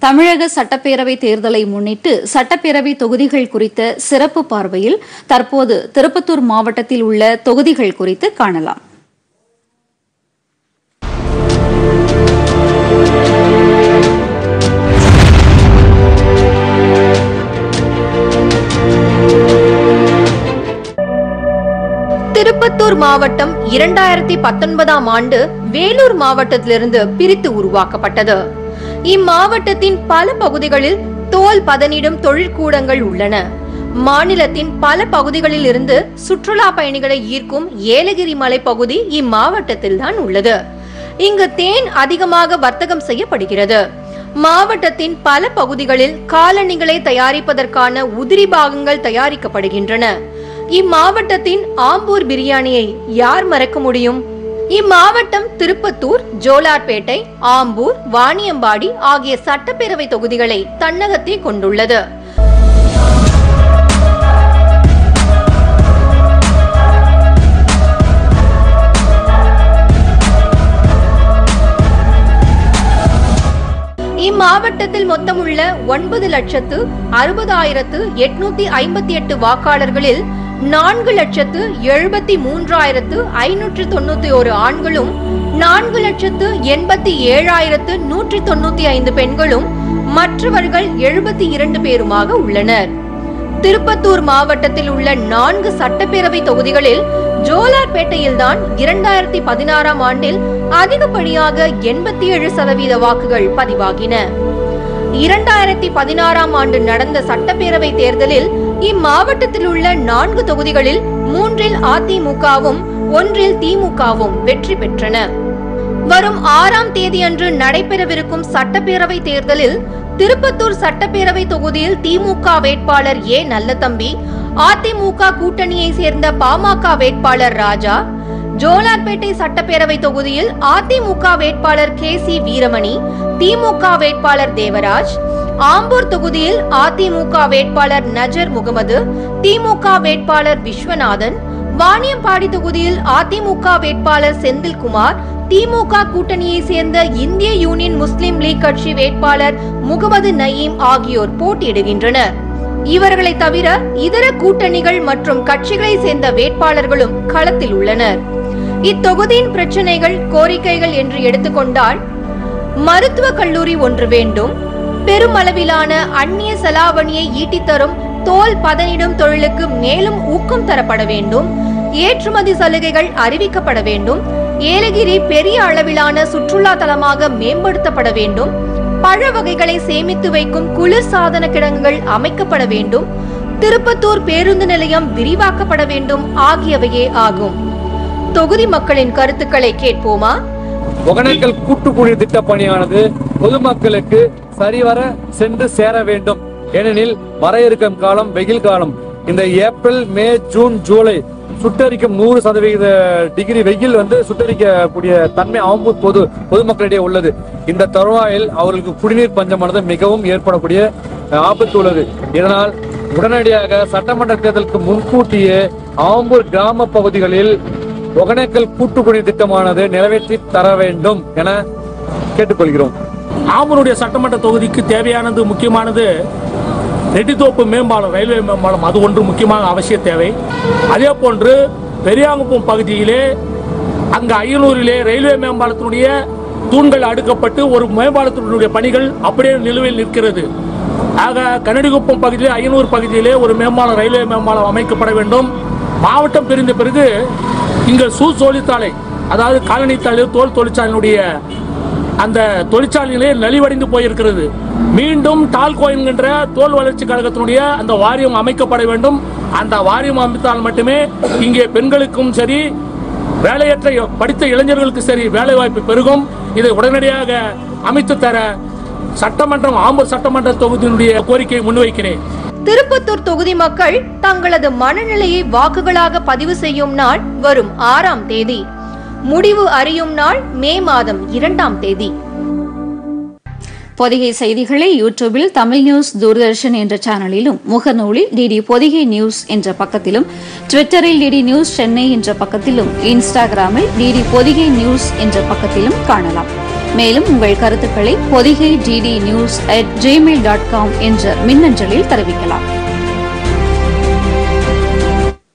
தமிழக சட்டப்பேரவை தேர்தலை முன்னிட்டு சட்டப்பேரவை தொகுதிகள் குறித்த சிறப்பு பார்வையில் தற்போது திருப்பத்தூர் மாவட்டத்தில் உள்ள தொகுதிகள் குறித்து காணலாம் திருப்பத்தூர் மாவட்டம் இரண்டாயிரத்தி பத்தொன்பதாம் ஆண்டு வேலூர் மாவட்டத்திலிருந்து பிரித்து உருவாக்கப்பட்டது இம்மாவட்டத்தின் பல பகுதிகளில் தோல் பதனிடும் தொழிற்கூடங்கள் உள்ளன மாநிலத்தின் பல பகுதிகளில் இருந்து சுற்றுலா பயணிகளை ஈர்க்கும் ஏலகிரி மலை பகுதி இம்மாவட்டத்தில் தான் உள்ளது இங்கு தேன் அதிகமாக வர்த்தகம் செய்யப்படுகிறது மாவட்டத்தின் பல பகுதிகளில் காலணிகளை தயாரிப்பதற்கான உதிரி பாகங்கள் தயாரிக்கப்படுகின்றன இம்மாவட்டத்தின் ஆம்பூர் பிரியாணியை யார் மறக்க முடியும் இம்மாவட்டம் திருப்பத்தூர் ஜோலார்பேட்டை ஆம்பூர் வாணியம்பாடி ஆகிய சட்டப்பேரவை தொகுதிகளை தன்னகத்தே கொண்டுள்ளது இம்மாவட்டத்தில் மொத்தமுள்ள ஒன்பது லட்சத்து அறுபதாயிரத்து எட்நூத்தி ஐம்பத்தி எட்டு வாக்காளர்களில் நான்கு லட்சத்து எழுபத்தி மூன்றாயிரத்து ஐநூற்று தொண்ணூத்தி ஒரு ஆண்களும் நான்கு லட்சத்து எண்பத்தி ஏழாயிரத்து நூற்றி தொண்ணூத்தி ஐந்து பெண்களும் மற்றவர்கள் எழுபத்தி இரண்டு பேருமாக உள்ளனர் திருப்பத்தூர் மாவட்டத்தில் உள்ள நான்கு சட்டப்பேரவை தொகுதிகளில் ஜோலார்பேட்டையில்தான் இரண்டாயிரத்தி பதினாறாம் ஆண்டில் அதிகப்படியாக எண்பத்தி ஏழு சதவீத வாக்குகள் பதிவாகின இரண்டாயிரத்தி பதினாறாம் ஆண்டு நடந்த சட்டப்பேரவை தேர்தலில் இம்மாவட்டத்தில் உள்ள நான்கு தொகுதிகளில் மூன்றில் அதிமுகவும் ஒன்றில் திமுகவும் வெற்றி பெற்றன வரும் ஆறாம் தேதியன்று நடைபெறவிருக்கும் சட்டப்பேரவை தேர்தலில் திருப்பத்தூர் சட்டப்பேரவை தொகுதியில் திமுக வேட்பாளர் ஏ நல்லதம்பி அதிமுக கூட்டணியை சேர்ந்த பாமக வேட்பாளர் ராஜா ஜோலார்பேட்டை சட்டப்பேரவை தொகுதியில் அதிமுக வேட்பாளர் கே சி வீரமணி திமுக வேட்பாளர் தேவராஜ் ஆம்பூர் தொகுதியில் அதிமுக வேட்பாளர் நஜர் முகமது திமுக வேட்பாளர் விஸ்வநாதன் வாணியம்பாடி தொகுதியில் அதிமுக வேட்பாளர் செந்தில்குமார் திமுக கூட்டணியை சேர்ந்த இந்திய யூனியன் முஸ்லிம் லீக் கட்சி வேட்பாளர் முகமது நயீம் ஆகியோர் போட்டியிடுகின்றனர் இவர்களை தவிர இதர கூட்டணிகள் மற்றும் கட்சிகளை சேர்ந்த வேட்பாளர்களும் களத்தில் உள்ளனர் இத்தொகுதியின் பிரச்சனைகள் கோரிக்கைகள் என்று எடுத்துக்கொண்டால் மருத்துவ கல்லூரி ஒன்று வேண்டும் பெருமளவிலான அந்நிய செலாவணியை ஈட்டித் தரும் தோல் பதனிடும் தொழிலுக்கு மேலும் ஊக்கம் தரப்பட வேண்டும் ஏற்றுமதி சலுகைகள் அறிவிக்கப்பட வேண்டும் ஏலகிரி பெரிய அளவிலான சுற்றுலா தலமாக மேம்படுத்தப்பட வேண்டும் பழ வகைகளை சேமித்து வைக்கும் குளிர் சாதன கிடங்குகள் அமைக்கப்பட வேண்டும் திருப்பத்தூர் பேருந்து நிலையம் விரிவாக்கப்பட வேண்டும் ஆகியவையே ஆகும் தொகுதி மக்களின் கருத்துக்களை கேட்போமா ஒகேனக்கல் கூட்டுக்குடி திட்ட பணியானது பொதுமக்களுக்கு சரிவர சென்று சேர வேண்டும் ஏனெனில் வர இருக்கும் காலம் வெயில் காலம் இந்த ஏப்ரல் மே ஜூன் ஜூலை சுட்டரிக்கும் நூறு சதவீத டிகிரி வெயில் வந்து சுட்டரிக்கக்கூடிய தன்மை ஆம்பூர் பொது பொதுமக்களிடையே உள்ளது இந்த தருவாயில் அவர்களுக்கு குடிநீர் பஞ்சமானது மிகவும் ஏற்படக்கூடிய ஆபத்து உள்ளது இதனால் உடனடியாக சட்டமன்ற தேர்தலுக்கு முன்கூட்டியே ஆம்பூர் கிராம பகுதிகளில் ஒகேனக்கல் கூட்டுக்குடி திட்டமானது நிறைவேற்றி தர வேண்டும் என கேட்டுக்கொள்கிறோம் ஆம்பூருடைய சட்டமன்ற தொகுதிக்கு தேவையானது முக்கியமானது நெட்டித்தோப்பு மேம்பாலம் ரயில்வே மேம்பாலம் அது ஒன்று முக்கியமான அவசிய தேவை அதே போன்று பெரியாங்குப்பம் பகுதியிலே அங்கு ஐயனூரிலே ரயில்வே மேம்பாலத்தினுடைய தூண்கள் அடுக்கப்பட்டு ஒரு மேம்பாலத்தினுடைய பணிகள் அப்படியே நிலுவையில் நிற்கிறது ஆக கனடிகுப்பம் பகுதியிலே ஐயனூர் பகுதியிலே ஒரு மேம்பாலம் ரயில்வே மேம்பாலம் அமைக்கப்பட வேண்டும் மாவட்டம் பிரிந்த பிறகு இங்கே சூ தொழிற்சாலை அதாவது காலனி தொழில் தோல் தொழிற்சாலையினுடைய அந்த தொழிற்சாலையிலே நலிவடைந்து போயிருக்கிறது மீண்டும் டால்கோ என்கின்ற தோல் வளர்ச்சி கழகத்தினுடைய அந்த வாரியம் அமைக்கப்பட வேண்டும் அந்த வாரியம் அமைத்தால் மட்டுமே இங்கே பெண்களுக்கும் சரி வேலையற்ற படித்த இளைஞர்களுக்கு சரி வேலை வாய்ப்பு பெருகும் இதை உடனடியாக அமைத்து தர சட்டமன்றம் ஆம்பூர் சட்டமன்ற தொகுதியினுடைய கோரிக்கையை முன்வைக்கிறேன் திருப்பத்தூர் தொகுதி மக்கள் தங்களது மனநிலையை வாக்குகளாக பதிவு செய்யும் நாள் வரும் ஆறாம் தேதி முடிவு அறியும் நாள் மே மாதம் இரண்டாம் தேதி பொதிகை செய்திகளை யூடியூபில் தமிழ் நியூஸ் தூர்தர்ஷன் என்ற சேனலிலும் முகநூலில் டிடி பொதிகை நியூஸ் என்ற பக்கத்திலும் ட்விட்டரில் டிடி நியூஸ் சென்னை என்ற பக்கத்திலும் இன்ஸ்டாகிராமில் டிடி பொதிகை நியூஸ் என்ற பக்கத்திலும் காணலாம் மேலும் உங்கள் கருத்துக்களை Podhigai DD news at Gmail dot com என்ற மின்னஞ்சலில் தெரிவிக்கலாம்